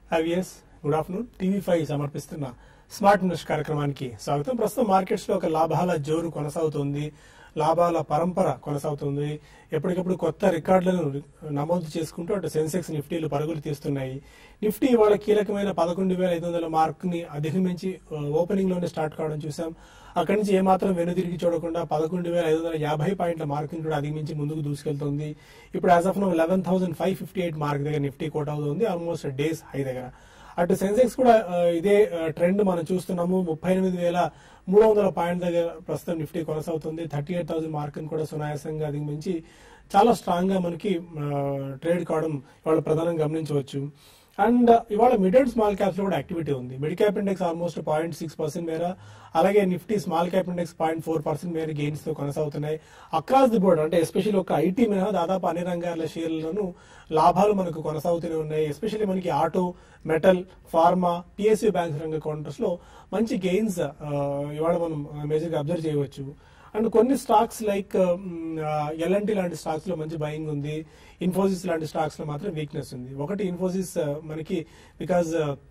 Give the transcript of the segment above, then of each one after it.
IVS good afternoon TV five సమర్పిస్తున్న smart invest కార్యక్రమానికి స్వాగతం ప్రస్తుతం మార్కెట్స్ లో ఒక లాభాల జోరు కొనసాగుతుంది లాభాల పరంపర కొనసాగుతుంది ఎప్పటికప్పుడు కొత్త రికార్డులను నమోదు చేసుకుంటూ అటు సెన్సెక్స్ నిఫ్టీలు పరుగులు తీస్తున్నాయి నిఫ్టీ ఇవాళ కీలకమైన పదకొండు వేల ఐదు వందల మార్క్ ని అధిగమించి ఓపెనింగ్ లోనే స్టార్ట్ కావడం చూసాం అక్కడి నుంచి ఏమాత్రం వెనుదిరిగి చూడకుండా పదకొండు వేల ఐదు వందల యాభై పాయింట్ల మార్క్ ని కూడా అధిగమించి ముందుకు దూసుకెళ్తుంది ఇప్పుడు as of now eleven thousand five fifty eight mark దగ్గర నిఫ్టీ కోట్ అవుతుంది ఆల్మోస్ట్ డేస్ హై దగ్గర అటు సెన్సెక్స్ కూడా ఆ, ఇదే ట్రెండ్ మనం చూస్తున్నాము ముప్పై ఎనిమిది వేల మూడు వందల పాయింట్ దగ్గర ప్రస్తుతం నిఫ్టీ కొనసాగుతుంది థర్టీ ఎయిట్ థౌసండ్ మార్క్ కూడా సునాయాసంగా అధిగమించి చాలా స్ట్రాంగ్ గా మనకి ట్రేడ్ కావడం ఇవాళ ప్రధానంగా గమనించవచ్చు అండ్ ఇవాళ మిడ్ అండ్ స్మాల్ క్యాప్స్ లో కూడా యాక్టివిటీ ఉంది mid cap index almost point six percent మేర అలాగే Nifty small cap index point four percent మేర గెయిన్స్ తో కొనసాగుతున్నాయి అక్రాస్ ది బోర్డ్ అంటే ఎస్పెషల్లీ ఒక ఐటీ మినహా దాదాపు అన్ని రంగాల షేర్లను లాభాలు మనకు కొనసాగుతూనే ఉన్నాయి ఎస్పెషల్లీ మనకి auto metal pharma PSU banks రంగ కౌంటర్స్ లో మంచి గెయిన్స్ ఇవాళ మనం మేజర్ గా అబ్జర్వ్ చేయవచ్చు అండ్ కొన్ని స్టాక్స్ లైక్ ఎల్ఎన్టీ లాంటి స్టాక్స్ లో మంచి బయింగ్ ఉంది ఇన్ఫోసిస్ లాంటి స్టాక్స్ లో మాత్రం వీక్నెస్ ఉంది ఒకటి ఇన్ఫోసిస్ ఆ, మనకి బికాజ్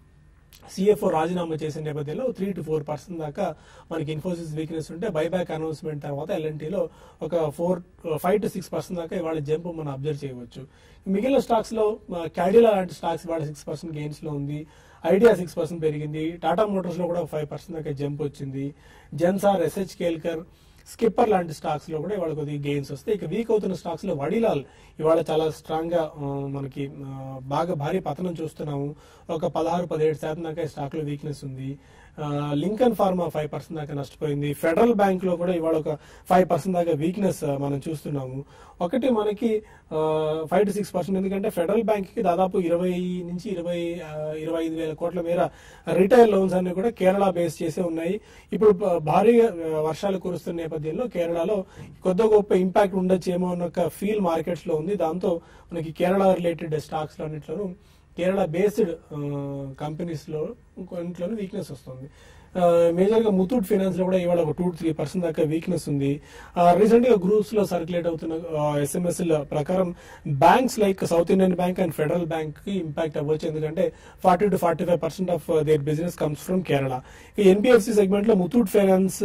సిఎఫ్ఓ రాజీనామా చేసిన నేపథ్యంలో త్రీ టు ఫోర్ పర్సెంట్ దాకా మనకి ఇన్ఫోసిస్ వీక్నెస్ ఉంటే బైబ్యాక్ అనౌన్స్మెంట్ తర్వాత ఎల్ఎన్టీలో ఒక four five to six percent దాకా ఇవాళ జంప్ మనం అబ్జర్వ్ చేయవచ్చు మిగిలిన స్టాక్స్ లో క్యాడిలా లాంటి స్టాక్స్ ఇవాళ సిక్స్ పర్సెంట్ గెయిన్స్ లో ఉంది ఐడియా సిక్స్ పర్సెంట్ పెరిగింది టాటా మోటార్స్ లో కూడా ఫైవ్ పర్సెంట్ దాకా జంప్ వచ్చింది జెన్సార్ ఎస్హెచ్ కేల్కర్ స్కిప్పర్ లాంటి స్టాక్స్ లో కూడా ఇవాళ కొద్దిగా గెయిన్స్ వస్తాయి ఇక వీక్ అవుతున్న స్టాక్స్ లో వడిలాల్ ఇవాళ చాలా స్ట్రాంగ్ గా ఆ, మనకి ఆ, బాగా భారీ పతనం చూస్తున్నాము ఒక పదహారు పదిహేడు శాతం దాకా ఈ స్టాక్ లో వీక్నెస్ ఉంది ఆ, లింకన్ ఫార్మా ఫైవ్ పర్సెంట్ దాకా నష్టపోయింది ఫెడరల్ బ్యాంక్ లో కూడా ఇవాళ ఒక ఫైవ్ పర్సెంట్ దాకా వీక్నెస్ ఆ, మనం చూస్తున్నాము ఒకటి మనకి ఫైవ్ టు సిక్స్ పర్సెంట్ ఎందుకంటే ఫెడరల్ బ్యాంక్ కి దాదాపు ఇరవై నుంచి ఇరవై ఆ, ఇరవై ఐదు వేల కోట్ల మేర రిటైల్ లోన్స్ అన్ని కూడా కేరళ బేస్ చేసే ఉన్నాయి ఇప్పుడు ప- భారీగా ఆ, వర్షాలు కురుస్తున్న నేపథ్యంలో కేరళలో కొద్ది గొప్ప ఇంపాక్ట్ ఉండొచ్చేమో అన్న ఒక ఫీల్ మార్కెట్స్ లో ఉంది దాంతో మనకి కేరళ రిలేటెడ్ స్టాక్స్ లో అన్నిట్లోనూ కేరళ బేస్డ్ కంపెనీస్ లో కొన్నిట్లోనూ వీక్నెస్ వస్తుంది మేజర్ గా ముతూట్ ఫైనాన్స్ లో కూడా ఇవాళ ఒక టూ త్రీ పర్సెంట్ దాకా వీక్నెస్ ఉంది రీసెంట్ గా గ్రూప్స్ లో సర్క్యులేట్ అవుతున్న ఎస్ఎంఎస్ ప్రకారం banks like South Indian Bank and Federal Bank కి ఇంపాక్ట్ అవ్వచ్చు ఎందుకంటే forty to forty five percent of their business comes from Kerala ఈ ఎన్బిఎఫ్సి సెగ్మెంట్ లో ముతూట్ ఫైనాన్స్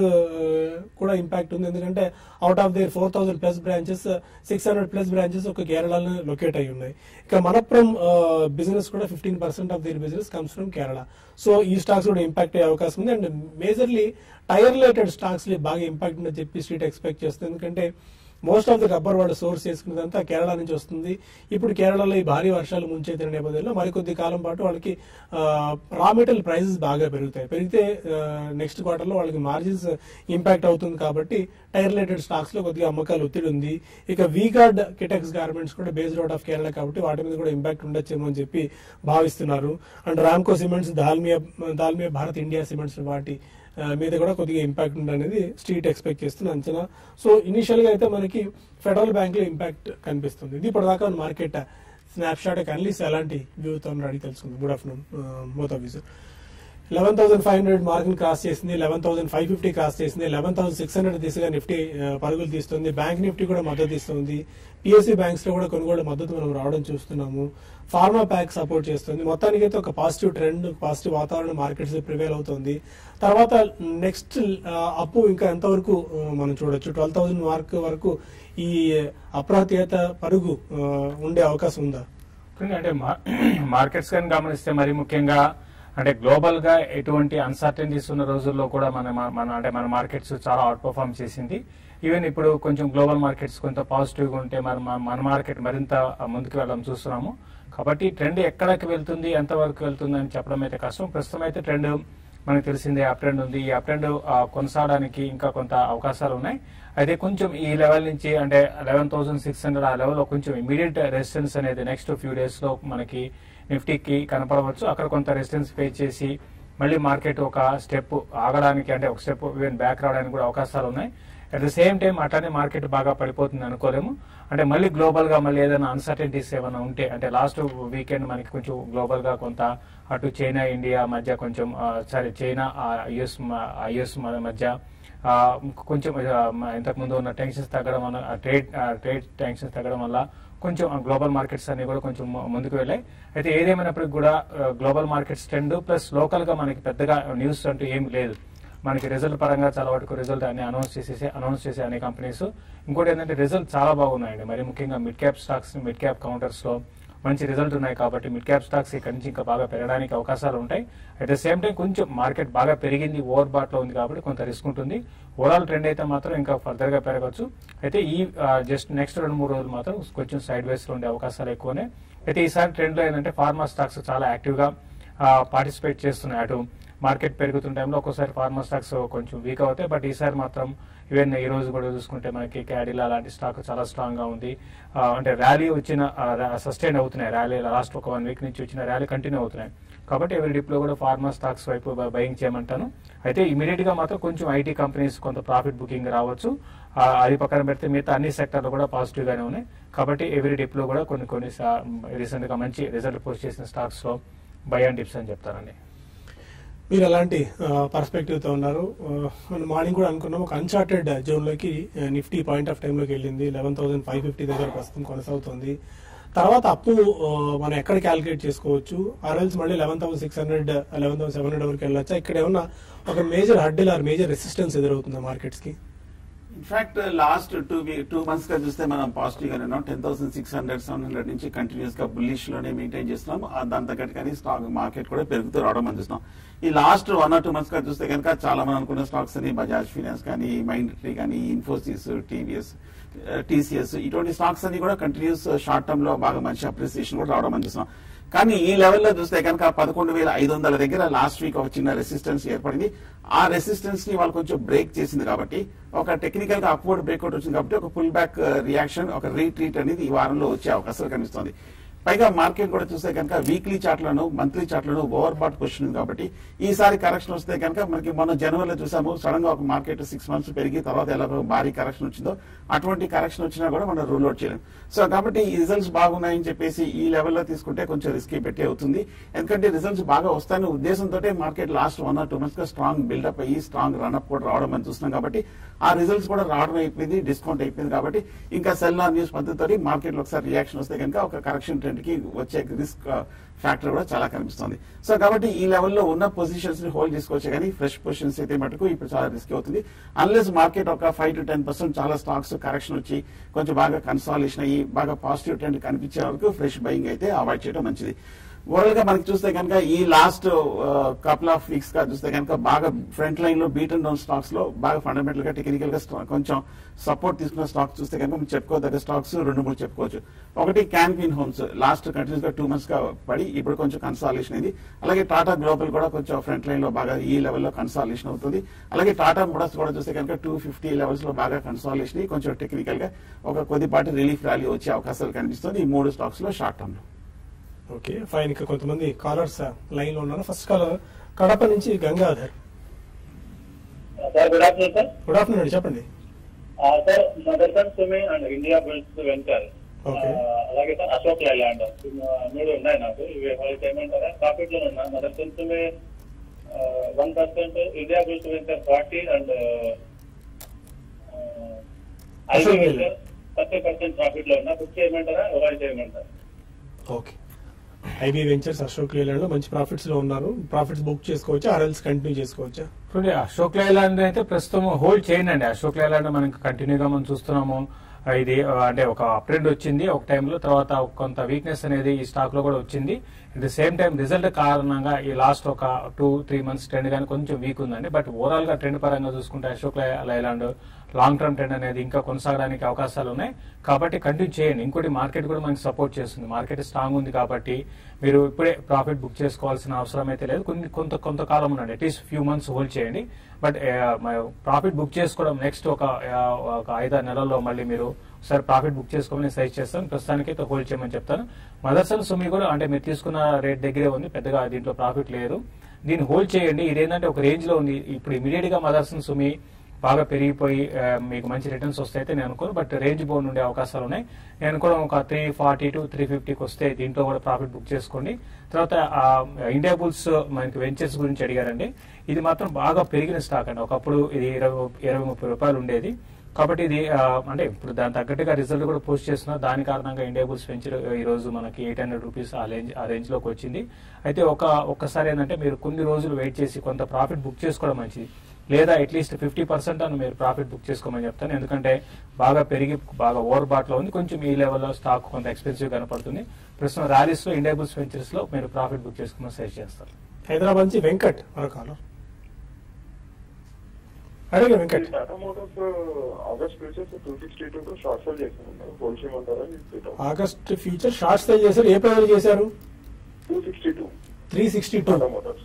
కూడా ఇంపాక్ట్ ఉంది ఎందుకంటే out of their four thousand plus branches six hundred plus branches ఒక కేరళలో లొకేట్ అయి ఉన్నాయి ఇక మనప్రం బిజినెస్ కూడా fifteen percent of their business comes from Kerala so ఈ స్టాక్స్ కూడా ఇంపాక్ట్ అయ్యే అవకాశం ఉంది and majorly tyre related stocks బాగా ఇంపాక్ట్ ఉందని చెప్పి స్ట్రీట్ ఎక్స్పెక్ట్ చేస్తుంది ఎందుకంటే మోస్ట్ ఆఫ్ ది రబ్బర్ వాళ్ళు సోర్స్ చేసుకున్నదంతా కేరళ నుంచి వస్తుంది ఇప్పుడు కేరళలో ఈ భారీ వర్షాలు ముంచెత్తిన నేపథ్యంలో మరికొద్ది కాలం పాటు వాళ్ళకి రా మెటీరియల్ ప్రైసెస్ బాగా పెరుగుతాయి పెరిగితే నెక్స్ట్ క్వార్టర్ లో వాళ్ళకి మార్జిన్స్ ఇంపాక్ట్ అవుతుంది కాబట్టి టైర్ రిలేటెడ్ స్టాక్స్ లో కొద్దిగా అమ్మకాలు ఒత్తిడి ఉంది ఇక వీగార్డ్ కిటెక్స్ గార్మెంట్స్ కూడా బేస్డ్ అవుట్ ఆఫ్ కేరళ కాబట్టి వాటి మీద కూడా ఇంపాక్ట్ ఉండొచ్చేమో అని చెప్పి భావిస్తున్నారు and Ramco cements Dalmia Dalmia Bharat India cements వాటి ఆ, మీద కూడా కొద్దిగా ఇంపాక్ట్ ఉండనేది స్ట్రీట్ ఎక్స్పెక్ట్ చేస్తున్న అంచనా సో ఇనిషియల్ గా అయితే మనకి ఫెడరల్ బ్యాంక్ లో ఇంపాక్ట్ కనిపిస్తుంది ఇది ఇప్పటిదాకా మార్కెట్ స్నాప్ షాట్ అనలిస్ట్ ఎలాంటి వ్యూతో అడిగి తెలుసుకుంది గుడ్ ఆఫ్టర్నూన్ మోత్ ఆఫీసర్ eleven thousand five hundred mark cross చేసింది eleven thousand five fifty cross చేసింది లెవెన్ థౌసండ్ సిక్స్ హండ్రెడ్ దిశగా నిఫ్టీ ఆ, పరుగులు తీస్తుంది బ్యాంక్ నిఫ్టీ కూడా మద్దతు ఇస్తుంది పిఎస్సి బ్యాంక్స్ లో కూడా కొనుగోలు మద్దతు మనం రావడం చూస్తున్నాము ఫార్మా ప్యాక్ సపోర్ట్ చేస్తుంది మొత్తానికి అయితే ఒక పాజిటివ్ ట్రెండ్ పాజిటివ్ వాతావరణం మార్కెట్స్ ప్రివేల్ అవుతుంది తర్వాత నెక్స్ట్ అప్పు ఇంకా ఎంతవరకు ఆ, మనం చూడొచ్చు ట్వెల్వ్ థౌసండ్ మార్క్ వరకు ఈ అప్రహత్యత పరుగు ఆ, ఉండే అవకాశం ఉందా అంటే మా- మార్కెట్స్ కానీ గమనిస్తే మరి ముఖ్యంగా అంటే గ్లోబల్ గా ఎటువంటి అన్సర్టనిటీస్ ఉన్న రోజుల్లో కూడా మన మన అంటే మన మార్కెట్స్ చాలా అవుట్ పర్ఫార్మ్ చేసింది ఈవెన్ ఇప్పుడు కొంచెం గ్లోబల్ మార్కెట్స్ కొంత పాజిటివ్ గా ఉంటే మన మన- మన మార్కెట్ మరింత ముందుకు వెళ్ళడం చూస్తున్నాము కాబట్టి ట్రెండ్ ఎక్కడికి వెళ్తుంది ఎంత వరకు వెళ్తుంది అని చెప్పడం అయితే కష్టం ప్రస్తుతం అయితే ట్రెండ్ మనకు తెలిసిందే అప్ ట్రెండ్ ఉంది ఈ అప్ ట్రెండ్ కొనసాగడానికి ఇంకా కొంత అవకాశాలు ఉన్నాయి అయితే కొంచెం ఈ లెవెల్ నుంచి అంటే లెవెన్ థౌసండ్ సిక్స్ హండ్రెడ్ ఆ లెవెల్లో కొంచెం ఇమీడియట్ రెసిస్టెన్స్ అనేది నెక్స్ట్ ఫ్యూ డేస్ లో మనకి నిఫ్టీకి కనపడవచ్చు అక్కడ కొంత రెసిస్టెన్స్ ఫేస్ చేసి మళ్ళీ మార్కెట్ ఒక స్టెప్ ఆగడానికి అంటే ఒక స్టెప్ ఈవెన్ బ్యాక్ రావడానికి కూడా అవకాశాలు ఉన్నాయి అట్ ద సేమ్ టైం అట్లానే మార్కెట్ బాగా పడిపోతుంది అనుకోలేము అంటే మళ్ళీ గ్లోబల్ గా మళ్ళీ ఏదైనా అన్సర్టనిటీస్ ఏమైనా ఉంటే అంటే లాస్ట్ వీకెండ్ మనకి కొంచెం గ్లోబల్ గా కొంత అటు చైనా ఇండియా మధ్య కొంచెం సారీ చైనా యుఎస్ యుఎస్ మధ్య ఆ, కొంచెం ఆ, మ- ఇంతకు ముందు ఉన్న టెన్షన్స్ తగ్గడం వల్ల ట్రేడ్ ట్రేడ్ టెన్షన్స్ తగ్గడం వల్ల కొంచెం గ్లోబల్ మార్కెట్స్ అన్ని కూడా కొంచెం ము- ముందుకు వెళ్ళాయి అయితే ఏదేమైనప్పటికీ కూడా global markets trend plus local గా మనకి పెద్దగా న్యూస్ అంటూ ఏం లేదు మనకి రిజల్ట్ పరంగా చాలా వరకు రిజల్ట్ అన్ని అనౌన్స్ చేసేసి అనౌన్స్ చేసే అనే కంపెనీస్ ఇంకోటి ఏంటంటే రిజల్ట్ చాలా బాగున్నాయండి మరి ముఖ్యంగా mid cap stocks mid cap counters లో మంచి రిజల్ట్ ఉన్నాయి కాబట్టి మిడ్ క్యాప్ స్టాక్స్ ఇక్కడ నుంచి ఇంకా బాగా పెరగడానికి అవకాశాలు ఉంటాయి అట్ ద సేమ్ టైం కొంచెం మార్కెట్ బాగా పెరిగింది ఓవర్ బాట్ లో ఉంది కాబట్టి కొంత రిస్క్ ఉంటుంది ఓవరాల్ ట్రెండ్ అయితే మాత్రం ఇంకా ఫర్దర్ గా పెరగచ్చు అయితే ఈ జస్ట్ నెక్స్ట్ రెండు మూడు రోజులు మాత్రం కొంచెం సైడ్ వేస్ లో ఉండే అవకాశాలు ఎక్కువనే అయితే ఈసారి ట్రెండ్ లో ఏంటంటే ఫార్మా స్టాక్స్ చాలా యాక్టివ్ గా పార్టిసిపేట్ చేస్తున్నాయి అటు మార్కెట్ పెరుగుతున్న టైంలో ఒక్కోసారి ఫార్మా స్టాక్స్ కొంచెం వీక్ అవుతాయి బట్ ఈసారి మాత్రం ఈవెన్ ఈ రోజు కూడా చూసుకుంటే మనకి క్యాడిలా లాంటి స్టాక్ చాలా స్ట్రాంగ్ గా ఉంది ఆ, అంటే ర్యాలీ వచ్చిన సస్టైన్ అవుతున్నాయి ర్యాలీ లాస్ట్ ఒక వన్ వీక్ నుంచి వచ్చిన ర్యాలీ కంటిన్యూ అవుతున్నాయి కాబట్టి ఎవరి డిప్ లో కూడా ఫార్మా స్టాక్స్ వైపు బయింగ్ చేయమంటాను అయితే ఇమీడియట్ గా మాత్రం కొంచెం ఐటీ కంపెనీస్ కొంత ప్రాఫిట్ బుకింగ్ రావచ్చు ఆ, అది పక్కన పెడితే మిగతా అన్ని సెక్టర్లు కూడా పాజిటివ్ గానే ఉన్నాయి కాబట్టి ఎవరి డిప్ లో కూడా కొన్ని కొన్ని రీసెంట్ గా మంచి రిజల్ట్ పోస్ట్ చేసిన స్టాక్స్ లో బై అండ్ డిప్స్ అని చెప్తానండి మీరు అలాంటి పర్స్పెక్టివ్ తో ఉన్నారు ఆ, మనం మార్నింగ్ కూడా అనుకున్నాం ఒక అన్చార్టెడ్ జోన్ లోకి ఆ, నిఫ్టీ పాయింట్ ఆఫ్ టైమ్ లోకి వెళ్ళింది లెవెన్ థౌసండ్ ఫైవ్ ఫిఫ్టీ దగ్గర ప్రస్తుతం కొనసాగుతుంది తర్వాత అప్పు ఆ, మనం ఎక్కడ క్యాలిక్యులేట్ చేసుకోవచ్చు ఆర్ఎల్స్ మళ్ళీ eleven thousand six hundred eleven thousand seven hundred వరకు వెళ్ళొచ్చా ఇక్కడ ఏమన్నా ఒక major hurdle or major resistance ఎదురవుతుందా మార్కెట్స్ కి in fact last two two months గా చూస్తే మనం పాజిటివ్ గానే ఉన్నాం ten thousand six hundred seven hundred నుంచి కంటిన్యూస్ గా బుల్లిష్ లోనే మెయింటైన్ చేస్తున్నాం ఆ దాని తగ్గట్టుగానే స్టాక్ మార్కెట్ కూడా పెరుగుతూ రావడం మనం చూస్తున్నాం ఈ last one or two months గా చూస్తే కనుక చాలా మంది అనుకున్న స్టాక్స్ అని బజాజ్ ఫినాన్స్ కానీ మైండ్ ట్రీ కానీ ఇన్ఫోసిస్ టీవీఎస్ టీసీఎస్ ఇటువంటి స్టాక్స్ అన్ని కూడా కంటిన్యూస్ షార్ట్ టర్మ్ లో బాగా మంచి అప్రిసియేషన్ కూడా రావడం మనం చూస్తున్నాం కానీ ఈ లెవెల్లో చూస్తే కనుక పదకొండు వేల ఐదు వందల దగ్గర లాస్ట్ వీక్ ఒక చిన్న రెసిస్టెన్స్ ఏర్పడింది ఆ రెసిస్టెన్స్ ని వాళ్ళు కొంచెం బ్రేక్ చేసింది కాబట్టి ఒక టెక్నికల్ గా అప్వర్డ్ బ్రేక్అవుట్ వచ్చింది కాబట్టి ఒక పుల్ బ్యాక్ రియాక్షన్ ఒక రీట్రీట్ అనేది ఈ వారంలో వచ్చే అవకాశాలు కనిపిస్తుంది పైగా మార్కెట్ కూడా చూస్తే కనుక వీక్లీ చార్ట్లను మంత్లీ చార్ట్లను ఓవర్ బాట్ పొజిషన్ ఉంది కాబట్టి ఈసారి కరెక్షన్ వస్తే కనుక మనకి మొన్న జనవరిలో చూసాము సడన్ గా ఒక మార్కెట్ సిక్స్ మంత్స్ పెరిగి తర్వాత ఎలా భారీ కరెక్షన్ వచ్చిందో అటువంటి కరెక్షన్ వచ్చినా కూడా మనం రూల్ అవుట్ చేయలేం సో కాబట్టి ఈ రిజల్ట్స్ బాగున్నాయని చెప్పేసి ఈ లెవెల్లో తీసుకుంటే కొంచెం రిస్కీ పెట్టే అవుతుంది ఎందుకంటే రిజల్ట్స్ బాగా వస్తాయనే ఉద్దేశంతో market last one or two months గా స్ట్రాంగ్ బిల్డప్ అయ్యి స్ట్రాంగ్ రన్అప్ కూడా రావడం మనం చూస్తున్నాం కాబట్టి ఆ రిజల్ట్స్ కూడా రావడం అయిపోయింది డిస్కౌంట్ అయిపోయింది కాబట్టి ఇంకా సెల్ ఆన్ న్యూస్ పద్ధతితో మార్కెట్ లో ఒకసారి రియాక్షన్ వస్తే కనుక ఒక కరెక్షన్ ట్రెండ్ కి వచ్చే రిస్క్ ఫ్యాక్టర్ కూడా చాలా కనిపిస్తుంది సో కాబట్టి ఈ లెవెల్లో ఉన్న పొజిషన్స్ ని హోల్డ్ చేసుకోవచ్చు కానీ ఫ్రెష్ పొజిషన్స్ అయితే మటుకు ఇప్పుడు చాలా రిస్క్ అవుతుంది అన్లెస్ మార్కెట్ ఒక ఫైవ్ టు టెన్ పర్సెంట్ చాలా స్టాక్స్ కరెక్షన్ వచ్చి కొంచెం బాగా కన్సాలేషన్ అయ్యి బాగా పాజిటివ్ ట్రెండ్ కనిపించే వరకు ఫ్రెష్ బయింగ్ అయితే అవాయిడ్ చేయడం మంచిది ఓవరాల్ గా మనకి చూస్తే కనుక ఈ లాస్ట్ కపుల్ ఆఫ్ వీక్స్ గా చూస్తే కనుక బాగా ఫ్రంట్ లైన్ లో బీట్ అండ్ డౌన్ స్టాక్స్ లో బాగా ఫండమెంటల్ గా టెక్నికల్ గా స్టా- కొంచెం సపోర్ట్ తీసుకున్న స్టాక్స్ చూస్తే కనుక మనం చెప్పుకోదగ్గ స్టాక్స్ రెండు మూడు చెప్పుకోవచ్చు ఒకటి క్యాన్పిన్ హోమ్స్ లాస్ట్ కంటిన్యూస్ గా టూ మంత్స్ గా పడి ఇప్పుడు కొంచెం కన్సాలేషన్ అయింది అలాగే టాటా గ్లోబల్ కూడా కొంచెం ఫ్రంట్ లైన్ లో బాగా ఈ లెవెల్లో కన్సాలేషన్ అవుతుంది అలాగే టాటా మోడల్స్ కూడా చూస్తే కనుక టూ ఫిఫ్టీ లెవెల్స్ లో బాగా కన్సాలేషన్ అయ్యి కొంచెం టెక్నికల్ గా ఒక కొద్దిపాటి రిలీఫ్ ర్యాలీ వచ్చే అవకాశాలు కనిపిస్తుంది ఈ మూడు స్టాక్స్ లో షార్ట్ టర్మ్ లో ఓకే ఫైన్ ఇంకా కొంతమంది కాలర్స్ లైన్ లో ఉన్నారు ఫస్ట్ కాలర్ కడప నుంచి Gangadhar sir good afternoon sir good afternoon అండి చెప్పండి ఆ, sir Motherson Sumi and India builds venture Okay. ఆ, అలాగే సార్ అశోక్ లైలాండ్ ఇవి మూడు ఉన్నాయి నాకు ఇవి వాళ్ళకి ఏమంటారా ప్రాఫిట్ లో ఉన్నా Motherson Sumi one percent India builds venture forty and IT Ashok venture thirty percent profit లో ఉన్నా బుక్ చేయమంటారా ఎవరు చేయమంటారా okay IB ventures Ashok Leyland లో మంచి ప్రాఫిట్స్ లో ఉన్నారు ప్రాఫిట్స్ బుక్ చేసుకోవచ్చా ఆర్ఎల్స్ కంటిన్యూ చేసుకోవచ్చా చూడండి అశోక్ లేలాండ్ అయితే ప్రస్తుతం హోల్డ్ చేయండి అండి అశోక్ లేలాండ్ మనకి కంటిన్యూగా మనం చూస్తున్నాము ఆ, ఇది ఆ, అంటే ఒక అప్ ట్రెండ్ వచ్చింది ఒక టైంలో తర్వాత కొంత వీక్నెస్ అనేది ఈ స్టాక్ లో కూడా వచ్చింది at the same time result కారణంగా ఈ లాస్ట్ ఒక టూ త్రీ మంత్స్ ట్రెండ్ కానీ కొంచెం వీక్ ఉందండి బట్ ఓవరాల్ గా ట్రెండ్ పరంగా చూసుకుంటే అశోక్ లై- లైలాండ్ లాంగ్ టర్మ్ ట్రెండ్ అనేది ఇంకా కొనసాగడానికి అవకాశాలు ఉన్నాయి కాబట్టి కంటిన్యూ చేయండి ఇంకోటి మార్కెట్ కూడా మనకి సపోర్ట్ చేస్తుంది మార్కెట్ స్ట్రాంగ్ ఉంది కాబట్టి మీరు ఇప్పుడే ప్రాఫిట్ బుక్ చేసుకోవాల్సిన అవసరం అయితే లేదు కొన్ని కొంత కొంతకాలం ఉండండి అట్లీస్ట్ ఫ్యూ మంత్స్ హోల్డ్ చేయండి బట్ ప్రాఫిట్ బుక్ చేసుకోవడం నెక్స్ట్ ఒక ఆ, ఒక ఐదారు నెలల్లో మళ్ళీ మీరు ఒకసారి ప్రాఫిట్ బుక్ చేసుకోమని సజెస్ట్ చేస్తాను ప్రస్తుతానికి అయితే హోల్డ్ చేయమని చెప్తాను మదర్సన్ సుమి కూడా అంటే మీరు తీసుకున్న రేట్ దగ్గరే ఉంది పెద్దగా దీంట్లో ప్రాఫిట్ లేదు దీన్ని హోల్డ్ చేయండి ఇదేంటంటే ఒక రేంజ్ లో ఉంది ఇప్పుడు ఇమీడియట్ గా మదర్సన్ సుమి బాగా పెరిగిపోయి ఆ, మీకు మంచి రిటర్న్స్ వస్తాయితే నేను అనుకోను బట్ రేంజ్ బౌండ్ ఉండే అవకాశాలు ఉన్నాయి నేను కూడా ఒక త్రీ ఫార్టీ టు త్రీ ఫిఫ్టీకి వస్తే దీంట్లో కూడా ప్రాఫిట్ బుక్ చేసుకోండి తర్వాత ఆ, ఇండియా బుల్స్ మనకి వెంచర్స్ గురించి అడిగారండి ఇది మాత్రం బాగా పెరిగిన స్టాక్ అండి ఒకప్పుడు ఇది ఇరవై ఇరవై ముప్పై రూపాయలు ఉండేది కాబట్టి ఇది ఆ, అంటే ఇప్పుడు దాని తగ్గట్టుగా రిజల్ట్ కూడా పోస్ట్ చేస్తున్నారు దాని కారణంగా ఇండియా బుల్స్ వెంచర్ ఈ రోజు మనకి ఎయిట్ హండ్రెడ్ రూపీస్ ఆ రేంజ్ ఆ రేంజ్ లోకి వచ్చింది అయితే ఒక ఒక్కసారి ఏంటంటే మీరు కొన్ని రోజులు వెయిట్ చేసి కొంత ప్రాఫిట్ బుక్ చేసుకోవడం మంచిది లేదా అట్లీస్ట్ ఫిఫ్టీ పర్సెంట్ అని మీరు ప్రాఫిట్ బుక్ చేసుకోమని చెప్తాను ఎందుకంటే బాగా పెరిగి బాగా ఓవర్ బాట్లో ఉంది కొంచెం ఈ లెవెల్లో స్టాక్ కొంత ఎక్స్పెన్సివ్ కనపడుతుంది ప్రస్తుతం ర్యాలీస్ లో ఇండియా బుల్స్ వెంచర్స్ లో మీరు ప్రాఫిట్ బుక్ చేసుకోమని సజెస్ట్ చేస్తారు హైదరాబాద్ నుంచి వెంకట్ మరో కాలర్ అడిగే Venkat Tata motors August futures two sixty two short sell చేస్తున్నారు హోల్ చేయమంటారా ఆగస్ట్ ఫ్యూచర్ షార్ట్ సేల్ చేశారు ఏ ప్రైస్ చేశారు two sixty two three sixty two Tata motors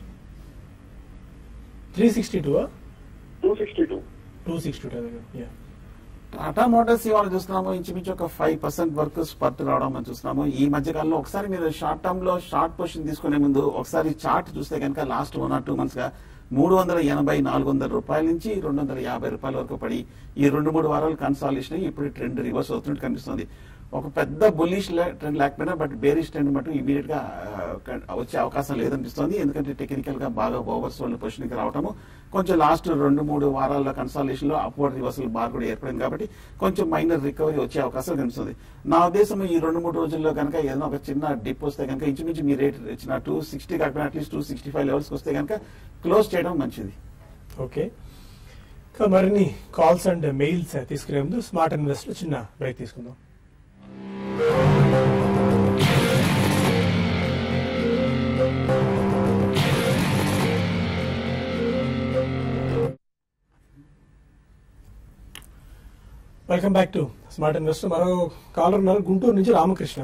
three sixty two two sixty two two sixty two Tata motors ఇవాళ చూస్తున్నాము ఇంచుమించు ఒక five percent work spurt రావడం మనం చూస్తున్నాము ఈ మధ్య కాలంలో ఒకసారి మీరు షార్ట్ టర్మ్ లో షార్ట్ పొజిషన్ తీసుకునే ముందు ఒకసారి చార్ట్ చూస్తే కనుక last one or two months గా మూడు వందల ఎనభై నాలుగు వందల రూపాయల నుంచి రెండు వందల యాభై రూపాయల వరకు పడి ఈ రెండు మూడు వారాలు కన్సాలేషన్ అయ్యి ఇప్పుడు ట్రెండ్ రివర్స్ అవుతున్నట్టు కనిపిస్తుంది ఒక పెద్ద బుల్లిష్ ట్రెండ్ లేకపోయినా బట్ బేరిష్ ట్రెండ్ మటు ఇమీడియట్ గా ఆ, క- వచ్చే అవకాశం లేదనిపిస్తుంది ఎందుకంటే టెక్నికల్ గా బాగా ఓవర్స్ వాళ్ళ పొజిషన్ కి రావటము కొంచెం లాస్ట్ రెండు మూడు వారాల కన్సాలేషన్ లో అప్వర్డ్ రివర్సల్ బార్ కూడా ఏర్పడింది కాబట్టి కొంచెం మైనర్ రికవరీ వచ్చే అవకాశం కనిపిస్తుంది నా ఉద్దేశం ఈ రెండు మూడు రోజుల్లో కనుక ఏదైనా ఒక చిన్న డిప్ వస్తే కనుక ఇంచుమించు మీ రేట్ ఇచ్చిన టూ సిక్స్టీ కాకపోయినా at least two sixty five levels వస్తే కనుక క్లోజ్ చేయడం మంచిది ఓకే ఇంకా మరిన్ని కాల్స్ అండ్ మెయిల్స్ తీసుకునే ముందు స్మార్ట్ ఇన్వెస్ట్ లో చిన్న బ్రేక్ తీసుకుందాం welcome back to smart invest మరో కాలర్ ఉన్నారు గుంటూరు నుంచి రామకృష్ణ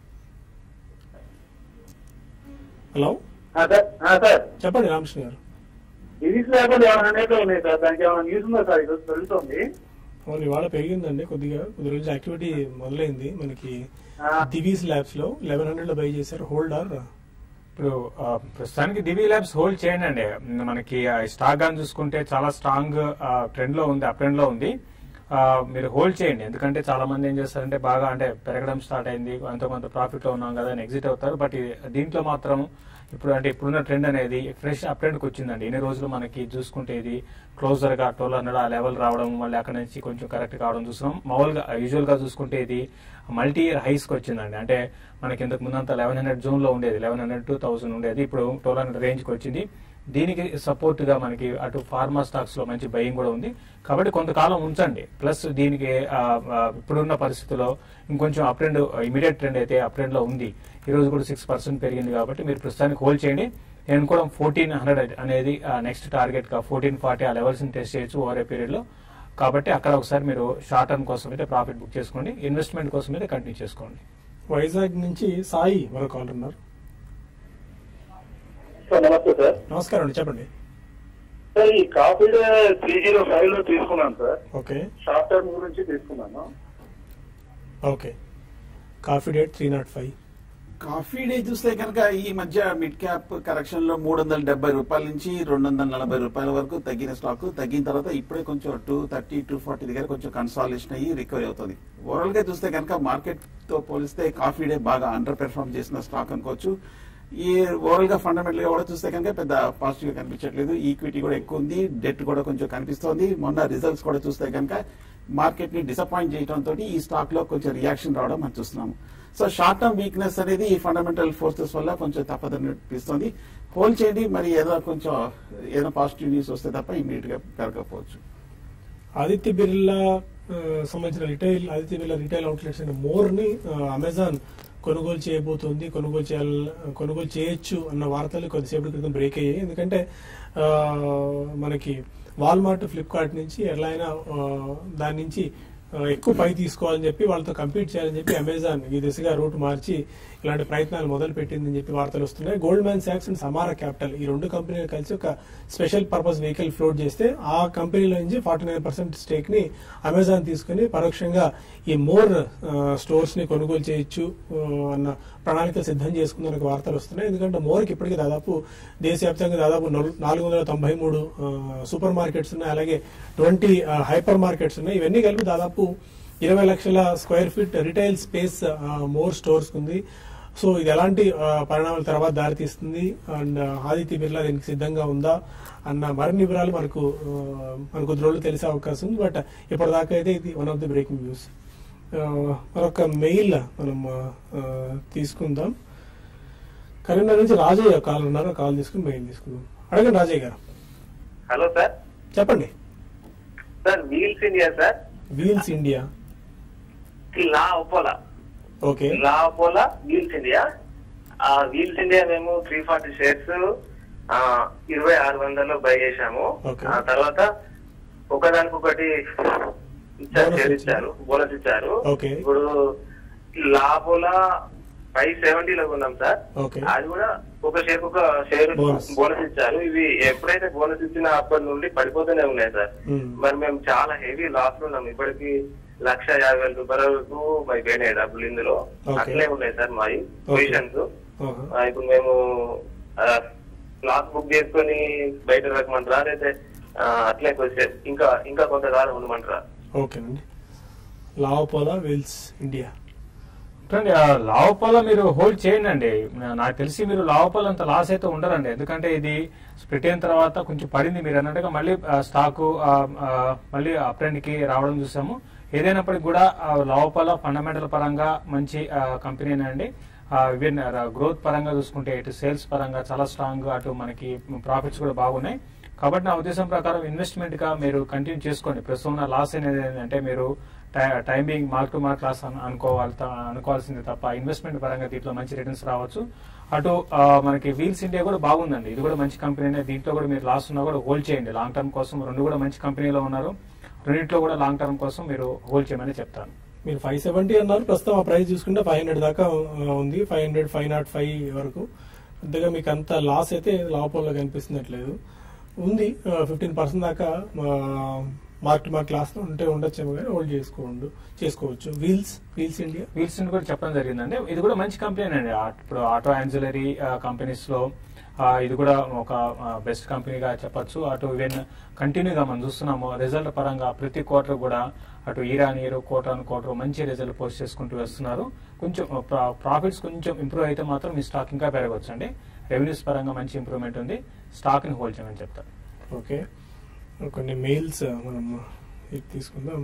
హలో సార్ చెప్పండి రామకృష్ణ గారు సిరీస్ లేకుండా ఏమైనా అనేక ఉన్నాయి సార్ దానికి ఏమైనా న్యూస్ ఉందా సార్ ఈరోజు పెరుగుతుంది అవును ఇవాళ పెరిగిందండి కొద్దిగా కొద్ది రోజులు యాక్టివిటీ మొదలైంది మనకి ఆ. దివీస్ ల్యాబ్స్ లో లెవెన్ హండ్రెడ్ లో బై చేశారు హోల్డర్ ఇప్పుడు ఆ, ప్రస్తుతానికి డివి ల్యాబ్స్ హోల్డ్ చేయండి అండి మనకి ఆ స్టాక్ గాని చూసుకుంటే చాలా స్ట్రాంగ్ ట్రెండ్ లో ఉంది అప్ ట్రెండ్ లో ఉంది ఆ, మీరు హోల్డ్ చేయండి ఎందుకంటే చాలా మంది ఏం చేస్తారంటే బాగా అంటే పెరగడం స్టార్ట్ అయింది ఎంతో కొంత ప్రాఫిట్ లో ఉన్నాం కదా అని ఎగ్జిట్ అవుతారు బట్ ఇది- దీంట్లో మాత్రం ఇప్పుడు అంటే ఇప్పుడున్న ట్రెండ్ అనేది ఫ్రెష్ అప్ ట్రెండ్ కి వచ్చిందండి ఇన్ని రోజులు మనకి చూసుకుంటే ఇది క్లోజర్ గా ట్వెల్వ్ హండ్రెడ్ ఆ లెవెల్ రావడం మళ్ళీ అక్కడ నుంచి కొంచెం కరెక్ట్ కావడం చూస్తున్నాం మామూలుగా యూజువల్ గా చూసుకుంటే ఇది మల్టీ ఇయర్ హైస్ కి వచ్చిందండి అంటే మనకి ఇంతకు ముందంతా లెవెన్ హండ్రెడ్ జోన్ లో ఉండేది లెవెన్ హండ్రెడ్ టూ థౌసండ్ ఉండేది ఇప్పుడు ట్వెల్వ్ హండ్రెడ్ రేంజ్ కి వచ్చింది దీనికి సపోర్ట్ గా మనకి అటు ఫార్మా స్టాక్స్ లో మంచి భయం కూడా ఉంది కాబట్టి కొంతకాలం ఉంచండి ప్లస్ దీనికి ఆ, ఆ, ఇప్పుడున్న పరిస్థితుల్లో ఇంకొంచెం అప్ ట్రెండ్ ఇమీడియట్ ట్రెండ్ అయితే అప్ ట్రెండ్ లో ఉంది ఈ రోజు కూడా సిక్స్ పర్సెంట్ పెరిగింది కాబట్టి మీరు ప్రస్తుతానికి హోల్డ్ చేయండి నేను కూడా ఫోర్టీన్ హండ్రెడ్ అనేది నెక్స్ట్ టార్గెట్ గా ఫోర్టీన్ ఫార్టీ ఆ లెవెల్స్ ని టెస్ట్ చేయొచ్చు ఓవర్ ఏ పీరియడ్ లో కాబట్టి అక్కడ ఒకసారి మీరు షార్ట్ టర్మ్ కోసం అయితే ప్రాఫిట్ బుక్ చేసుకోండి ఇన్వెస్ట్మెంట్ కోసం అయితే కంటిన్యూ చేసుకోండి వైజాగ్ నుంచి సాయి మరో కాలర్ ఉన్నారు సార్ నమస్తే సార్ నమస్కారం అండి చెప్పండి సార్ ఈ కాఫీ త్రీ జీరో ఫైవ్ లో తీసుకున్నాను సార్ ఓకే షార్ట్ టర్మ్ గురించి తీసుకున్నాను okay coffee date three not five Coffee Day చూస్తే కనుక ఈ మధ్య మిడ్ క్యాప్ కరెక్షన్ లో మూడు వందల డెబ్బై రూపాయల నుంచి రెండు వందల నలభై రూపాయల వరకు తగ్గిన స్టాక్ తగ్గిన తర్వాత ఇప్పుడే కొంచెం టూ థర్టీ టూ ఫార్టీ దగ్గర కొంచెం కన్సాలేషన్ అయ్యి రికవరీ అవుతుంది ఓవరాల్ గా చూస్తే కనుక మార్కెట్ తో పోలిస్తే కాఫీ డే బాగా అండర్ పెర్ఫార్మ్ చేసిన స్టాక్ అనుకోవచ్చు ఈ ఓవరాల్ గా ఫండమెంటల్ గా కూడా చూస్తే కనుక పెద్ద పాజిటివ్ గా కనిపించట్లేదు ఈక్విటీ కూడా ఎక్కువ ఉంది డెట్ కూడా కొంచెం కనిపిస్తోంది మొన్న రిజల్ట్స్ కూడా చూస్తే కనుక మార్కెట్ ని డిసప్పాయింట్ చేయడంతో ఈ స్టాక్ లో కొంచెం రియాక్షన్ రావడం మనం చూస్తున్నాము సో షార్ట్ టర్మ్ వీక్నెస్ అనేది ఈ ఫండమెంటల్ ఫోర్సెస్ వల్ల కొంచెం తప్పదని అనిపిస్తుంది హోల్డ్ చేయండి మరి ఏదో కొంచెం ఏదైనా పాజిటివ్ న్యూస్ వస్తే తప్ప ఇమీడియట్ గా పెరగకపోవచ్చు ఆదిత్య బిర్లా ఆ, సంబంధించిన retail Aditya Birla retail outlets and More ని ఆ, అమెజాన్ కొనుగోలు చేయబోతోంది కొనుగోలు చేయాల కొనుగోలు చేయొచ్చు అన్న వార్తలు కొద్దిసేపటి క్రితం బ్రేక్ అయ్యాయి ఎందుకంటే ఆ, మనకి వాల్మార్ట్ ఫ్లిప్కార్ట్ నుంచి ఎలా అయినా ఆ, దాని నుంచి ఆ, ఎక్కువ పై తీసుకోవాలని చెప్పి వాళ్ళతో కంపీట్ చేయాలని చెప్పి అమెజాన్ ఈ దిశగా రూట్ మార్చి ఇలాంటి ప్రయత్నాలు మొదలు పెట్టిందని చెప్పి వార్తలు వస్తున్నాయి గోల్డ్ మ్యాన్ సాక్స్ అండ్ సమారా క్యాపిటల్ ఈ రెండు కంపెనీలు కలిసి ఒక స్పెషల్ పర్పస్ వెహికల్ ఫ్లోట్ చేస్తే ఆ కంపెనీలో నుంచి ఫార్టీ నైన్ పర్సెంట్ స్టేక్ ని అమెజాన్ తీసుకుని పరోక్షంగా ఈ మోర్ స్టోర్స్ ని కొనుగోలు చేయొచ్చు ఆ, అన్న ప్రణాళిక సిద్ధం చేసుకుందని ఒక వార్తలు వస్తున్నాయి ఎందుకంటే మోర్కి ఇప్పటికీ దాదాపు దేశవ్యాప్తంగా దాదాపు నలు- నాలుగు వందల తొంభై మూడు సూపర్ మార్కెట్స్ ఉన్నాయి అలాగే ట్వంటీ హైపర్ మార్కెట్స్ ఉన్నాయి ఇవన్నీ కలిపి దాదాపు ఇరవై లక్షల square feet retail space More stores ఉంది సో ఇది ఎలాంటి ఆ, పరిణామాల తర్వాత దారితీస్తుంది అండ్ ఆదిత్య బిర్లా దీనికి సిద్ధంగా ఉందా అన్న మరిన్ని వివరాలు మనకు ఆ, మనకు కొద్ది రోజులు తెలిసే అవకాశం ఉంది బట్ ఇప్పటిదాకా అయితే ఇది one of the breaking news మరొక మెయిల్ మనం ఆ, తీసుకుందాం కరీంనగర్ నుంచి రాజయ్య కాల్ ఉన్నారు కాల్ తీసుకుని మెయిల్ తీసుకుందాం అడగండి రాజయ్య గారు హలో సార్ చెప్పండి sir Wheels India sir Wheels India లా ఒపోలా ఓకే లా ఒపోలా వీల్స్ ఇండియా ఆ వీల్స్ ఇండియా మేము త్రీ ఫార్టీ షేర్స్ ఇరవై ఆరు వందలు బై చేశాము Okay. ఆ తర్వాత ఒకదానికి ఒకటి ఇచ్చారు Bonus షేర్ ఇచ్చారు. ఇచ్చారు బోనస్ ఇచ్చారు Okay. ఇప్పుడు లాపోలా ఫైవ్ సెవెంటీలో ఉన్నాం సార్ Okay. అది కూడా ఒక షేర్ ఒక షేర్ Bonus. బోనస్ ఇచ్చారు ఇవి ఎప్పుడైతే బోనస్ ఇచ్చినా అప్పటి నుండి పడిపోతూనే ఉన్నాయి సార్ Hmm. మరి మేము చాలా హెవీ లాస్ లో ఉన్నాం ఇప్పటికి లక్ష యాభై వేల రూపాయల వరకు మరి పోయినాయి డబ్బులు ఇందులో Okay. అట్లే ఉన్నాయి సార్ మావి పొజిషన్స్ ఆహా. ఇప్పుడు మేము లాస్ బుక్ చేసుకొని బయట రకమంటారా లేదా ఆ, అట్లే కొంచెం ఇంకా ఇంకా కొంతకాలం ఉండమంటారా ఓకేనండి లావపోలా వీల్స్ ఇండియా చూడండి ఆ లావపాల మీరు హోల్డ్ చేయండి అండి నా- నాకు తెలిసి మీరు లావపాల అంత లాస్ అయితే ఉండరండి ఎందుకంటే ఇది స్ప్లిట్ అయిన తర్వాత కొంచెం పడింది మీరు అన్నట్టుగా మళ్ళీ ఆ, స్టాకు ఆ, ఆ, మళ్ళీ అప్ ట్రెండ్ కి రావడం చూసాము ఏదైనప్పటికీ కూడా ఆ, లావపాల ఫండమెంటల్ పరంగా మంచి కంపెనీనండి ఈవెన్ గ్రోత్ పరంగా చూసుకుంటే ఇటు సేల్స్ పరంగా చాలా స్ట్రాంగ్ అటు మనకి ప్రాఫిట్స్ కూడా బాగున్నాయి కాబట్టి నా ఉద్దేశం ప్రకారం ఇన్వెస్ట్మెంట్ గా మీరు కంటిన్యూ చేసుకోండి ప్రస్తుతం ఉన్న లాస్ అనేది ఏంటంటే మీరు timing mark to mark loss అను- అనుకోవాలి త- అనుకోవాల్సింది తప్ప ఇన్వెస్ట్మెంట్ పరంగా దీంట్లో మంచి రిటర్న్స్ రావచ్చు అటు ఆ, మనకి వీల్స్ ఇండియా కూడా బాగుందండి ఇది కూడా మంచి కంపెనీ దీంట్లో కూడా మీరు లాస్ ఉన్నా కూడా హోల్డ్ చేయండి లాంగ్ టర్మ్ కోసం రెండు కూడా మంచి కంపెనీలో ఉన్నారు రెండింటిలో కూడా లాంగ్ టర్మ్ కోసం మీరు హోల్డ్ చేయమని చెప్తాను మీరు ఫైవ్ సెవెంటీ అన్నారు ప్రస్తుతం ఆ ప్రైస్ చూసుకుంటే ఫైవ్ హండ్రెడ్ దాకా ఆ, ఉంది five hundred five not five వరకు పెద్దగా మీకు అంత లాస్ అయితే లాభంలో కనిపిస్తున్నట్లేదు ఉంది ఫిఫ్టీన్ పర్సెంట్ దాకా మార్క్ టు మార్క్ లాస్ ఉంటే ఉండొచ్చేమో కానీ హోల్డ్ చేసుకోండు చేసుకోవచ్చు వీల్స్ వీల్స్ ఇండియా వీల్స్ ని కూడా చెప్పడం జరిగిందండి ఇది కూడా మంచి కంపెనీ అండి ఆ- ఇప్పుడు ఆటో యాన్సిలరీ కంపెనీస్ లో ఆ, ఇది కూడా ఒక బెస్ట్ కంపెనీగా చెప్పొచ్చు అటు ఈవెన్ కంటిన్యూగా మనం చూస్తున్నాము రిజల్ట్ పరంగా ప్రతి క్వార్టర్ కూడా అటు ఇరాన్ ఇయర్ క్వార్టర్ ఆన్ క్వార్టర్ మంచి రిజల్ట్ పోస్ట్ చేసుకుంటూ వస్తున్నారు కొంచెం ప్రాఫిట్స్ కొంచెం ఇంప్రూవ్ అయితే మాత్రం మీ స్టాక్ ఇంకా పెరగవచ్చు అండి రెవెన్యూస్ పరంగా మంచి ఇంప్రూవ్మెంట్ ఉంది స్టాక్ ని హోల్డ్ చేయమని చెప్తాను ఓకే కొన్ని మెయిల్స్ మనం ఇది తీసుకుందాం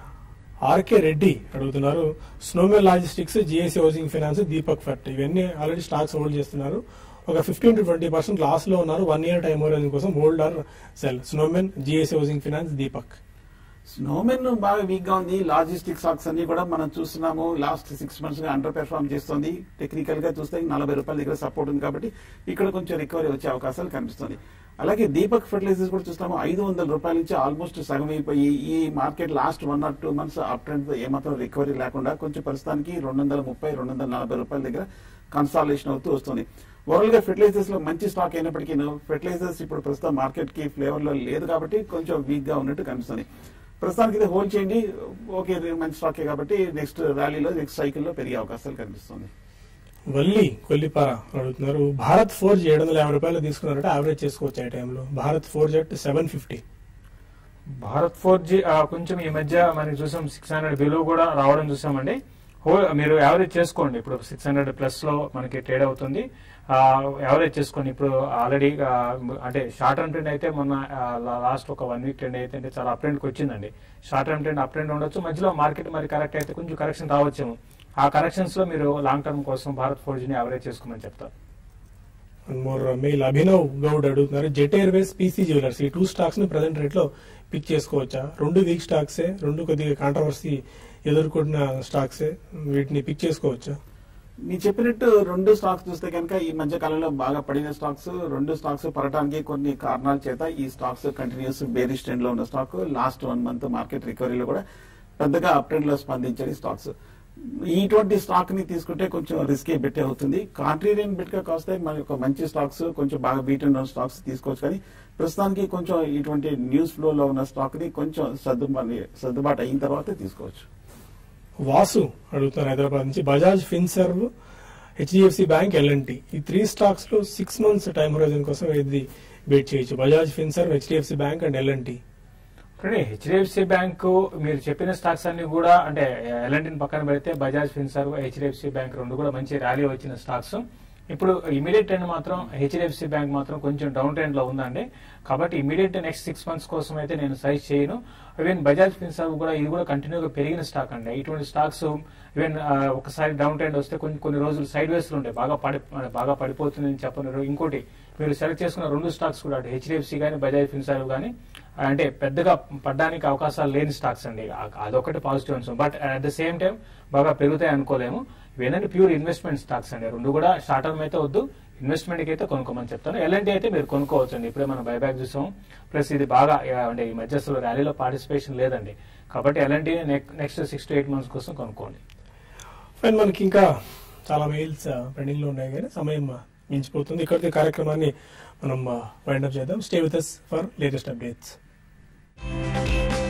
ఆర్కే రెడ్డి అడుగుతున్నారు Snowman Logistics GSC Housing Finance Deepak Fert ఇవన్నీ ఆల్రెడీ స్టాక్స్ హోల్డ్ చేస్తున్నారు ఒక fifteen to twenty percent loss లో ఉన్నారు వన్ ఇయర్ టైం హోరైజన్ కోసం hold or sell Snowman GSC Housing Finance Deepak Snowman బాగా వీక్ గా ఉంది లాజిస్టిక్ స్టాక్స్ అన్ని కూడా మనం చూస్తున్నాము లాస్ట్ సిక్స్ మంత్స్ గా అండర్ పెర్ఫార్మ్ చేస్తుంది టెక్నికల్ గా చూస్తే నలభై రూపాయల దగ్గర సపోర్ట్ ఉంది కాబట్టి ఇక్కడ కొంచెం రికవరీ వచ్చే అవకాశాలు కనిపిస్తుంది అలాగే దీపక్ ఫెర్టిలైజర్స్ కూడా చూస్తాము ఐదు వందల రూపాయల నుంచి ఆల్మోస్ట్ సగం అయిపోయి ఈ market last one or two months up trend ఏమాత్రం రికవరీ లేకుండా కొంచెం ప్రస్తుతానికి రెండు వందల ముప్పై రెండు వందల నలభై రూపాయల దగ్గర కన్సాలేషన్ అవుతూ వస్తుంది ఓవరాల్ గా ఫెర్టిలైజర్స్ లో మంచి స్టాక్ అయినప్పటికీ ఫెర్టిలైజర్స్ ఇప్పుడు ప్రస్తుతం మార్కెట్ కి ఫ్లేవర్ లో లేదు కాబట్టి కొంచెం వీక్ గా ఉన్నట్టు కనిపిస్తుంది ప్రస్తుతానికి ఇది హోల్డ్ చేయండి ఓకే ఇది మంచి స్టాకే కాబట్టి నెక్స్ట్ ర్యాలీలో నెక్స్ట్ సైకిల్లో పెరిగే అవకాశాలు కనిపిస్తుంది వల్లి కొల్లిపార అడుగుతున్నారు భారత్ ఫోర్ ఏడు వందల యాభై రూపాయలు తీసుకున్నారంటే యావరేజ్ చేసుకోవచ్చు ఆ టైంలో Bharat Forge seven fifty Bharat Forge కొంచెం ఈ మధ్య మనకి చూసాం సిక్స్ హండ్రెడ్ బిలో కూడా రావడం చూసామండి హో మీరు యావరేజ్ చేసుకోండి ఇప్పుడు సిక్స్ హండ్రెడ్ ప్లస్ లో మనకి ట్రేడ్ అవుతుంది యావరేజ్ చేసుకోండి ఇప్పుడు ఆల్రెడీ అంటే షార్ట్ టర్మ్ ట్రెండ్ అయితే మొన్న లాస్ట్ ఒక వన్ వీక్ ట్రెండ్ అయితే అంటే చాలా అప్ ట్రెండ్ వచ్చిందండి short term trend up trend ఉండొచ్చు మధ్యలో మార్కెట్ మరి కరెక్ట్ అయితే కొంచెం కరెక్షన్ రావచ్చేమో ఆ కరెక్షన్స్ లో మీరు లాంగ్ టర్మ్ కోసం భారత్ ఫోర్ జీని యావరేజ్ చేసుకోమని చెప్తారు మోర్ మెయిల్ అభినవ్ గౌడ్ అడుగుతున్నారు జెట్ ఎయిర్వేస్ పీసీ జ్యువెలర్స్ ఈ టూ స్టాక్స్ ని ప్రజెంట్ రేట్ లో పిక్ చేసుకోవచ్చా రెండు వీక్ స్టాక్సే రెండు కొద్దిగా కాంట్రవర్సీ ఎదుర్కొంటున్న స్టాక్సే వీటిని పిక్ చేసుకోవచ్చా మీరు చెప్పినట్టు రెండు స్టాక్స్ చూస్తే కనుక ఈ మధ్య కాలంలో బాగా పడిన స్టాక్స్ రెండు స్టాక్స్ పడటానికి కొన్ని కారణాల చేత ఈ స్టాక్స్ కంటిన్యూస్ బేరిష్ ట్రెండ్ లో ఉన్న stock last one month market రికవరీలో కూడా పెద్దగా అప్ ట్రెండ్ లో స్పందించని స్టాక్స్ ఇటువంటి స్టాక్ ని తీసుకుంటే కొంచెం రిస్క్ బెట్టే అవుతుంది కాంట్రీరియన్ బెట్ గా కాస్తే మన ఒక మంచి స్టాక్స్ కొంచెం బాగా బీట్ ఉన్న స్టాక్స్ తీసుకోవచ్చు కానీ ప్రస్తుతానికి కొంచెం ఇటువంటి న్యూస్ ఫ్లో లో ఉన్న స్టాక్ ని కొంచెం సర్దుబాటు సర్దుబాటు అయిన తర్వాత తీసుకోవచ్చు వాసు అడుగుతున్నారు హైదరాబాద్ నుంచి Bajaj Finserv HDFC bank LNT ఈ త్రీ స్టాక్స్ లో సిక్స్ మంత్స్ టైం హోరైజన్ కోసం ఇది వెయిట్ చేయొచ్చు Bajaj Finserv HDFC bank and LNT అంటే హెచ్డిఎఫ్సి బ్యాంకు మీరు చెప్పిన స్టాక్స్ అన్ని కూడా అంటే ఎలాంటిని పక్కన పెడితే బజాజ్ ఫిన్సర్వ్ హెచ్డిఎఫ్సి బ్యాంక్ రెండు కూడా మంచి ర్యాలీ వచ్చిన స్టాక్స్ ఇప్పుడు ఇమీడియట్ ట్రెండ్ మాత్రం హెచ్డిఎఫ్సి బ్యాంక్ మాత్రం కొంచెం డౌన్ ట్రెండ్ లో ఉందండి కాబట్టి ఇమీడియట్ నెక్స్ట్ సిక్స్ మంత్స్ కోసం అయితే నేను సజెస్ట్ చేయను ఈవెన్ బజాజ్ ఫిన్సర్వ్ కూడా ఇది కూడా కంటిన్యూగా పెరిగిన స్టాక్ అండి ఇటువంటి స్టాక్స్ ఈవెన్ ఒకసారి డౌన్ ట్రెండ్ వస్తే కొన్ని కొన్ని రోజులు సైడ్ వేస్ ఉంటాయి బాగా పడి బాగా పడిపోతుందని చెప్పను ఇంకోటి మీరు సెలెక్ట్ చేసుకున్న రెండు స్టాక్స్ కూడా అటు హెచ్డిఎఫ్సి కానీ బజాజ్ ఫిన్సర్వ్ కానీ అంటే పెద్దగా పడ్డానికి అవకాశాలు లేని స్టాక్స్ అండి ఆ- అదొకటి పాజిటివ్ అంశం but at the same time బాగా పెరుగుతాయి అనుకోలేము ఇవేనంటే ప్యూర్ ఇన్వెస్ట్మెంట్ స్టాక్స్ అండి రెండు కూడా షార్ట్ టర్మ్ అయితే వద్దు ఇన్వెస్ట్మెంట్ కి అయితే కొనుక్కోమని చెప్తాను ఎల్ఎన్టీ అయితే మీరు కొనుక్కోవచ్చు అండి ఇప్పుడే మనం బైబ్యాక్ చూసాం ప్లస్ ఇది బాగా ఆ, అంటే ఈ మధ్య అసలు ర్యాలీలో పార్టిసిపేషన్ లేదండి కాబట్టి LNT next six to eight months కోసం కొనుక్కోండి ఫైన్ మనకి ఇంకా చాలా మెయిల్స్ పెండింగ్ లో ఉన్నాయి కానీ సమయం మించిపోతుంది ఇక్కడికి కార్యక్రమాన్ని మనం వైండప్ చేద్దాం stay with for latest updates